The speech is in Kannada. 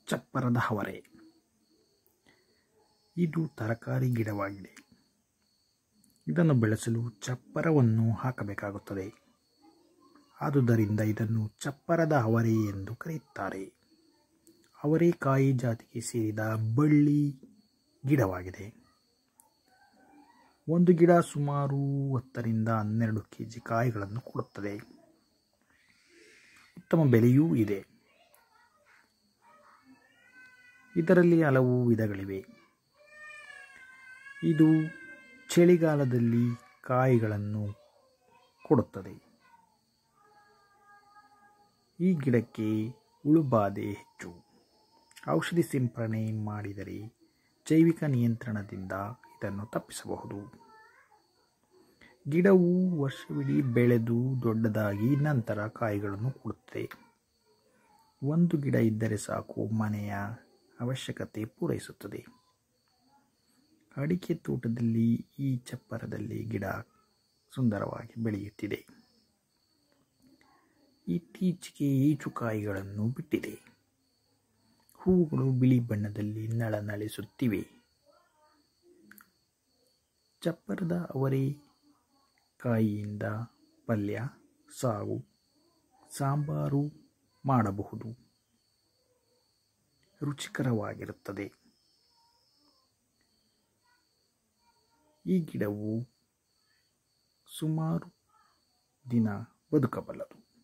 ಚಪ್ಪರದ ಅವರೆ ಇದು ತರಕಾರಿ ಗಿಡವಾಗಿದೆ ಇದನ್ನು ಬೆಳೆಸಲು ಚಪ್ಪರವನ್ನು ಹಾಕಬೇಕಾಗುತ್ತದೆ ಆದುದರಿಂದ ಇದನ್ನು ಚಪ್ಪರದ ಅವರೆ ಎಂದು ಕರೆಯುತ್ತಾರೆ ಅವರೆಕಾಯಿ ಜಾತಿಗೆ ಸೇರಿದ ಬಳ್ಳಿ ಗಿಡವಾಗಿದೆ ಒಂದು ಗಿಡ ಸುಮಾರು ಹತ್ತರಿಂದ ಹನ್ನೆರಡು ಕೆ ಜಿ ಕಾಯಿಗಳನ್ನು ಕೊಡುತ್ತದೆ ಉತ್ತಮ ಬೆಲೆಯೂ ಇದೆ ಇದರಲ್ಲಿ ಹಲವು ವಿಧಗಳಿವೆ ಇದು ಚಳಿಗಾಲದಲ್ಲಿ ಕಾಯಿಗಳನ್ನು ಕೊಡುತ್ತದೆ ಈ ಗಿಡಕ್ಕೆ ಹುಳುಬಾಧೆ ಹೆಚ್ಚು ಔಷಧಿ ಸಿಂಪರಣೆ ಮಾಡಿದರೆ ಜೈವಿಕ ನಿಯಂತ್ರಣದಿಂದ ಇದನ್ನು ತಪ್ಪಿಸಬಹುದು ಗಿಡವು ವರ್ಷವಿಡೀ ಬೆಳೆದು ದೊಡ್ಡದಾಗಿ ನಂತರ ಕಾಯಿಗಳನ್ನು ಕೊಡುತ್ತದೆ ಒಂದು ಗಿಡ ಇದ್ದರೆ ಸಾಕು ಮನೆಯ ಅವಶ್ಯಕತೆ ಪೂರೈಸುತ್ತದೆ ಅಡಿಕೆ ತೋಟದಲ್ಲಿ ಈ ಚಪ್ಪರದಲ್ಲಿ ಗಿಡ ಸುಂದರವಾಗಿ ಬೆಳೆಯುತ್ತಿದೆ ಇತ್ತೀಚೆಗೆ ಈಚುಕಾಯಿಗಳನ್ನು ಬಿಟ್ಟಿದೆ ಹೂವುಗಳು ಬಿಳಿ ಬಣ್ಣದಲ್ಲಿ ನಳನಳಿಸುತ್ತಿವೆ ಚಪ್ಪರದ ಅವರೆ ಕಾಯಿಯಿಂದ ಪಲ್ಯ ಸಾಗು ಸಾಂಬಾರು ಮಾಡಬಹುದು ರುಚಿಕರವಾಗಿರುತ್ತದೆ ಈ ಗಿಡವು ಸುಮಾರು ದಿನ ಬದುಕಬಲ್ಲದು